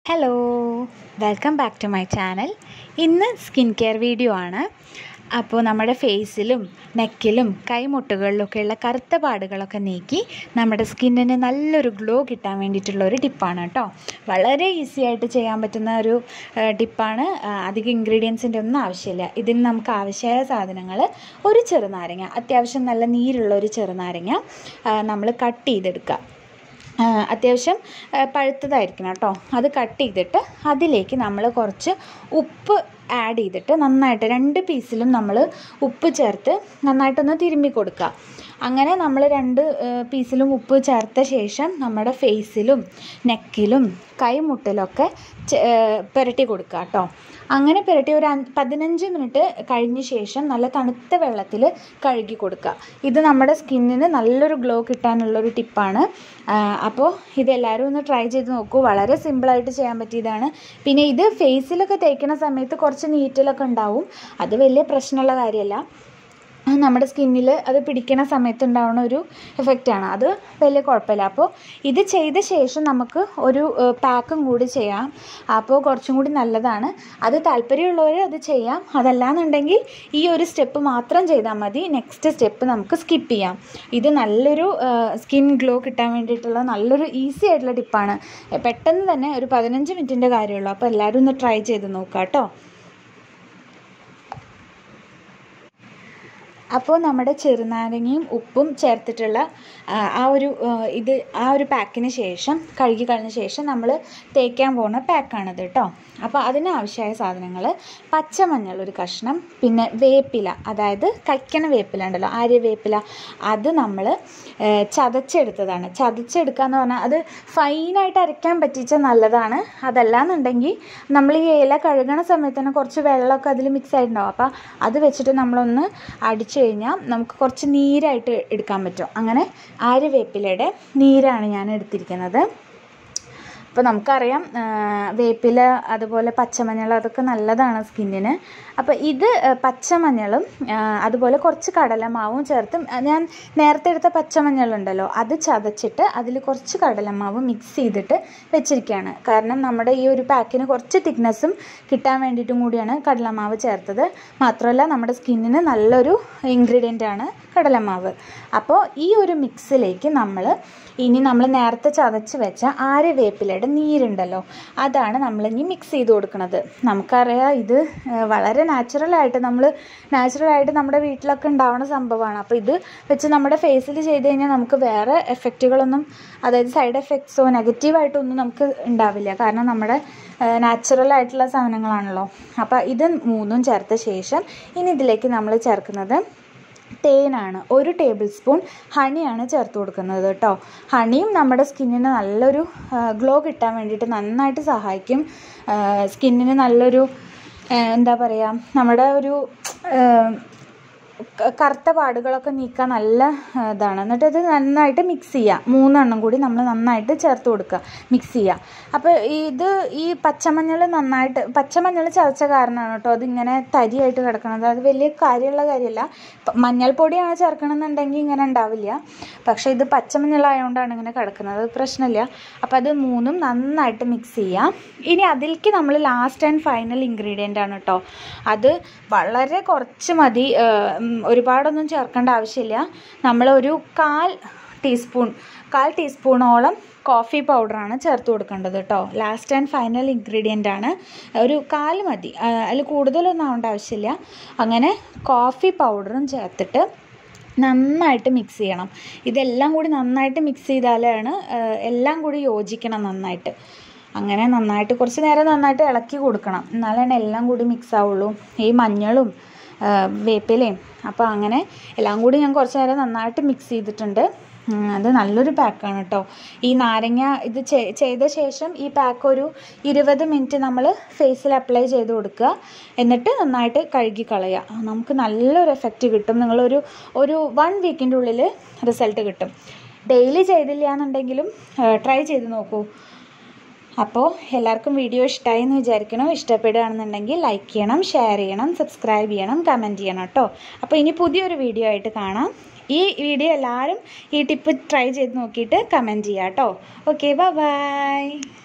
hello welcome back to my channel ഇന്ന് skin care video ആണ് അപ്പോൾ നമ്മുടെ ഫേസിലും നെക്കിലും കൈമുട്ടുകളിലൊക്കെയുള്ള കറുത്ത പാടുകളൊക്കെ നീക്കി നമ്മുടെ സ്കിന്നിന് നല്ലൊരു ഗ്ലോ കിട്ടാൻ വേണ്ടിയിട്ടുള്ള ഒരു ടിപ്പാണ് കേട്ടോ വളരെ ഈസി ആയിട്ട് ചെയ്യാൻ പറ്റുന്ന ഒരു ടിപ്പാണ് അധികം ഇൻഗ്രീഡിയൻസിൻ്റെ ഒന്നും ആവശ്യമില്ല ഇതിന് നമുക്ക് ആവശ്യമായ സാധനങ്ങൾ ഒരു ചെറുനാരങ്ങ അത്യാവശ്യം നല്ല നീരുള്ള ഒരു ചെറുനാരങ്ങ നമ്മൾ കട്ട് ചെയ്തെടുക്കുക അത്യാവശ്യം പഴുത്തതായിരിക്കണം കേട്ടോ അത് കട്ട് ചെയ്തിട്ട് അതിലേക്ക് നമ്മൾ കുറച്ച് ഉപ്പ് ആഡ് ചെയ്തിട്ട് നന്നായിട്ട് രണ്ട് പീസിലും നമ്മൾ ഉപ്പ് ചേർത്ത് നന്നായിട്ടൊന്ന് തിരുമ്മി കൊടുക്കുക അങ്ങനെ നമ്മൾ രണ്ട് പീസിലും ഉപ്പ് ചേർത്ത ശേഷം നമ്മുടെ ഫേസിലും നെക്കിലും കൈമുട്ടിലൊക്കെ പുരട്ടി കൊടുക്കുക കേട്ടോ അങ്ങനെ പുരട്ടി ഒരു പതിനഞ്ച് മിനിറ്റ് കഴിഞ്ഞ ശേഷം നല്ല തണുത്ത വെള്ളത്തിൽ കഴുകി കൊടുക്കുക ഇത് നമ്മുടെ സ്കിന്നിന് നല്ലൊരു ഗ്ലോ കിട്ടാനുള്ളൊരു ടിപ്പാണ് അപ്പോൾ ഇതെല്ലാവരും ഒന്ന് ട്രൈ ചെയ്ത് നോക്കൂ വളരെ സിമ്പിളായിട്ട് ചെയ്യാൻ പറ്റിയതാണ് പിന്നെ ഇത് ഫേസിലൊക്കെ തേക്കുന്ന സമയത്ത് കുറച്ച് നീറ്റലൊക്കെ ഉണ്ടാവും അത് വലിയ പ്രശ്നമുള്ള കാര്യമല്ല നമ്മുടെ സ്കിന്നിൽ അത് പിടിക്കുന്ന സമയത്ത് ഉണ്ടാവുന്ന ഒരു എഫക്റ്റാണ് അത് വലിയ കുഴപ്പമില്ല അപ്പോൾ ഇത് ചെയ്ത ശേഷം നമുക്ക് ഒരു പാക്കും കൂടി ചെയ്യാം അപ്പോൾ കുറച്ചും കൂടി നല്ലതാണ് അത് താല്പര്യമുള്ളവർ അത് ചെയ്യാം അതല്ലാന്നുണ്ടെങ്കിൽ ഈ ഒരു സ്റ്റെപ്പ് മാത്രം ചെയ്താൽ മതി നെക്സ്റ്റ് സ്റ്റെപ്പ് നമുക്ക് സ്കിപ്പ് ചെയ്യാം ഇത് നല്ലൊരു സ്കിൻ ഗ്ലോ കിട്ടാൻ വേണ്ടിയിട്ടുള്ള നല്ലൊരു ഈസി ആയിട്ടുള്ള ടിപ്പാണ് പെട്ടെന്ന് തന്നെ ഒരു പതിനഞ്ച് മിനിറ്റിൻ്റെ കാര്യമുള്ളൂ അപ്പോൾ എല്ലാവരും ഒന്ന് ട്രൈ ചെയ്ത് നോക്കാം കേട്ടോ അപ്പോൾ നമ്മുടെ ചെറുനാരങ്ങയും ഉപ്പും ചേർത്തിട്ടുള്ള ആ ഒരു ഇത് ആ ഒരു പാക്കിന് ശേഷം കഴുകി കളഞ്ഞ ശേഷം നമ്മൾ തേക്കാൻ പോകുന്ന പാക്കാണിത് കേട്ടോ അപ്പോൾ അതിന് ആവശ്യമായ സാധനങ്ങൾ പച്ചമഞ്ഞൾ ഒരു കഷ്ണം പിന്നെ വേപ്പില അതായത് കയ്ക്കണ വേപ്പില ഉണ്ടല്ലോ ആര്യവേപ്പില അത് നമ്മൾ ചതച്ചെടുത്തതാണ് ചതച്ചെടുക്കുക എന്ന് പറഞ്ഞാൽ അത് ഫൈനായിട്ട് അരയ്ക്കാൻ പറ്റിച്ചാൽ നല്ലതാണ് അതല്ലാന്നുണ്ടെങ്കിൽ നമ്മൾ ഈ ഇല കഴുകണ സമയത്ത് തന്നെ കുറച്ച് വെള്ളമൊക്കെ അതിൽ മിക്സ് ആയിട്ടുണ്ടാവും അപ്പോൾ അത് വെച്ചിട്ട് നമ്മളൊന്ന് അടിച്ച് കഴിഞ്ഞാൽ നമുക്ക് കുറച്ച് നീരായിട്ട് എടുക്കാൻ പറ്റും അങ്ങനെ ആര്യവേപ്പിലയുടെ നീരാണ് ഞാൻ എടുത്തിരിക്കുന്നത് അപ്പോൾ നമുക്കറിയാം വേപ്പില അതുപോലെ പച്ചമഞ്ഞൾ അതൊക്കെ നല്ലതാണ് സ്കിന്നിന് അപ്പോൾ ഇത് പച്ചമഞ്ഞളും അതുപോലെ കുറച്ച് കടലമാവും ചേർത്ത് ഞാൻ നേരത്തെ എടുത്ത പച്ചമഞ്ഞളുണ്ടല്ലോ അത് ചതച്ചിട്ട് അതിൽ കുറച്ച് കടലമാവ് മിക്സ് ചെയ്തിട്ട് വെച്ചിരിക്കുകയാണ് കാരണം നമ്മുടെ ഈ ഒരു പാക്കിന് കുറച്ച് തിക്നെസ്സും കിട്ടാൻ വേണ്ടിയിട്ടും കൂടിയാണ് കടലമാവ് ചേർത്തത് മാത്രമല്ല നമ്മുടെ സ്കിന്നിന് നല്ലൊരു ഇൻഗ്രീഡിയൻ്റ് ആണ് കടലമാവ് അപ്പോൾ ഈ ഒരു മിക്സിലേക്ക് നമ്മൾ ഇനി നമ്മൾ നേരത്തെ ചതച്ച് വെച്ച ആര്യവേപ്പിലയുടെ നീരുണ്ടല്ലോ അതാണ് നമ്മൾ ഇനി മിക്സ് ചെയ്ത് കൊടുക്കുന്നത് നമുക്കറിയാം ഇത് വളരെ നാച്ചുറലായിട്ട് നമ്മൾ നാച്ചുറലായിട്ട് നമ്മുടെ വീട്ടിലൊക്കെ ഉണ്ടാവുന്ന സംഭവമാണ് അപ്പോൾ ഇത് വെച്ച് നമ്മുടെ ഫേസിൽ ചെയ്ത് കഴിഞ്ഞാൽ നമുക്ക് വേറെ എഫക്റ്റുകളൊന്നും അതായത് സൈഡ് എഫക്ട്സോ നെഗറ്റീവായിട്ടൊന്നും നമുക്ക് ഉണ്ടാവില്ല കാരണം നമ്മുടെ നാച്ചുറൽ ആയിട്ടുള്ള സാധനങ്ങളാണല്ലോ അപ്പോൾ ഇത് മൂന്നും ചേർത്ത ശേഷം ഇനി ഇതിലേക്ക് നമ്മൾ ചേർക്കുന്നത് തേനാണ് ഒരു ടേബിൾ സ്പൂൺ ഹണിയാണ് ചേർത്ത് കൊടുക്കുന്നത് കേട്ടോ ഹണിയും നമ്മുടെ സ്കിന്നിന് നല്ലൊരു ഗ്ലോ കിട്ടാൻ വേണ്ടിയിട്ട് നന്നായിട്ട് സഹായിക്കും സ്കിന്നിന് നല്ലൊരു എന്താ പറയുക നമ്മുടെ ഒരു കറുത്ത പാടുകളൊക്കെ നീക്കാൻ നല്ല ഇതാണ് എന്നിട്ട് ഇത് നന്നായിട്ട് മിക്സ് ചെയ്യുക മൂന്നെണ്ണം കൂടി നമ്മൾ നന്നായിട്ട് ചേർത്ത് കൊടുക്കുക മിക്സ് ചെയ്യുക അപ്പോൾ ഇത് ഈ പച്ചമഞ്ഞൾ നന്നായിട്ട് പച്ചമഞ്ഞൾ ചതച്ച കാരണമാണ് കേട്ടോ അതിങ്ങനെ തരിയായിട്ട് കിടക്കുന്നത് അത് വലിയ കാര്യമുള്ള കാര്യമല്ല മഞ്ഞൾപ്പൊടിയാണ് ചേർക്കണമെന്നുണ്ടെങ്കിൽ ഇങ്ങനെ ഉണ്ടാവില്ല പക്ഷേ ഇത് പച്ചമഞ്ഞളായതുകൊണ്ടാണ് ഇങ്ങനെ കിടക്കുന്നത് അത് പ്രശ്നമില്ല അപ്പോൾ അത് മൂന്നും നന്നായിട്ട് മിക്സ് ചെയ്യാം ഇനി അതിലേക്ക് നമ്മൾ ലാസ്റ്റ് ആൻഡ് ഫൈനൽ ഇൻഗ്രീഡിയൻ്റ് ആണ് കേട്ടോ അത് വളരെ കുറച്ച് മതി ഒരുപാടൊന്നും ചേർക്കേണ്ട ആവശ്യമില്ല നമ്മൾ ഒരു കാൽ ടീസ്പൂൺ കാൽ ടീസ്പൂണോളം കോഫി പൗഡറാണ് ചേർത്ത് കൊടുക്കേണ്ടത് കേട്ടോ ലാസ്റ്റ് ആൻഡ് ഫൈനൽ ഇൻഗ്രീഡിയൻ്റ് ആണ് ഒരു കാൽ മതി അതിൽ കൂടുതലൊന്നും ആവേണ്ട ആവശ്യമില്ല അങ്ങനെ കോഫി പൗഡറും ചേർത്തിട്ട് നന്നായിട്ട് മിക്സ് ചെയ്യണം ഇതെല്ലാം കൂടി നന്നായിട്ട് മിക്സ് ചെയ്താലാണ് എല്ലാം കൂടി യോജിക്കണം നന്നായിട്ട് അങ്ങനെ നന്നായിട്ട് കുറച്ച് നേരം നന്നായിട്ട് ഇളക്കി കൊടുക്കണം എന്നാലാണ് എല്ലാം കൂടി മിക്സ് ആവുള്ളൂ ഈ മഞ്ഞളും വേപ്പിലയും അപ്പോൾ അങ്ങനെ എല്ലാം കൂടി ഞാൻ കുറച്ച് നേരം നന്നായിട്ട് മിക്സ് ചെയ്തിട്ടുണ്ട് അത് നല്ലൊരു പാക്കാണ് കേട്ടോ ഈ നാരങ്ങ ഇത് ചെയ്ത ശേഷം ഈ പാക്ക് ഒരു ഇരുപത് മിനിറ്റ് നമ്മൾ ഫേസിൽ അപ്ലൈ ചെയ്ത് കൊടുക്കുക എന്നിട്ട് നന്നായിട്ട് കഴുകി കളയുക നമുക്ക് നല്ലൊരു എഫക്റ്റ് കിട്ടും നിങ്ങളൊരു ഒരു വൺ വീക്കിൻ്റെ ഉള്ളിൽ റിസൾട്ട് കിട്ടും ഡെയിലി ചെയ്തില്ല എന്നുണ്ടെങ്കിലും ട്രൈ ചെയ്ത് നോക്കൂ അപ്പോൾ എല്ലാവർക്കും വീഡിയോ ഇഷ്ടമായി എന്ന് വിചാരിക്കണം ഇഷ്ടപ്പെടുകയാണെന്നുണ്ടെങ്കിൽ ലൈക്ക് ചെയ്യണം ഷെയർ ചെയ്യണം സബ്സ്ക്രൈബ് ചെയ്യണം കമൻറ്റ് ചെയ്യണം കേട്ടോ അപ്പോൾ ഇനി പുതിയൊരു വീഡിയോ ആയിട്ട് കാണാം ഈ വീഡിയോ എല്ലാവരും ഈ ടിപ്പ് ട്രൈ ചെയ്ത് നോക്കിയിട്ട് കമൻറ്റ് ചെയ്യാം കേട്ടോ ഓക്കെ ബൈ